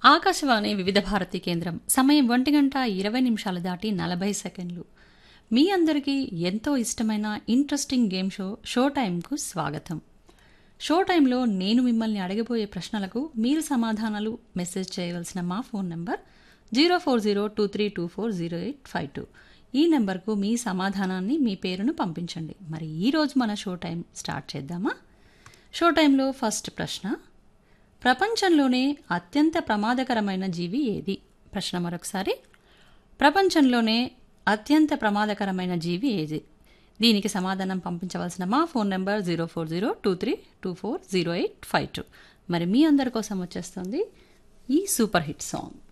ఆకాశవాణి వివిధ భారతి కేంద్రం సమయం ఒంటి గంట ఇరవై నిమిషాలు దాటి నలభై సెకండ్లు మీ అందరికీ ఎంతో ఇష్టమైన ఇంట్రెస్టింగ్ గేమ్ షో షో టైంకు స్వాగతం షో టైంలో నేను మిమ్మల్ని అడగబోయే ప్రశ్నలకు మీరు సమాధానాలు మెసేజ్ చేయవలసిన మా phone number zero four zero two three two four zero eight five two ఈ నెంబర్కు మీ సమాధానాన్ని మీ పేరును పంపించండి మరి ఈరోజు మన షో టైం స్టార్ట్ చేద్దామా షో టైంలో ఫస్ట్ ప్రశ్న ప్రపంచంలోనే అత్యంత ప్రమాదకరమైన జీవి ఏది ప్రశ్న మరొకసారి ప్రపంచంలోనే అత్యంత ప్రమాదకరమైన జీవి ఏది దీనికి సమాధానం పంపించవలసిన మా phone number zero four zero two three two four zero eight five two మరి మీ అందరి కోసం వచ్చేస్తుంది ఈ సూపర్ హిట్ సాంగ్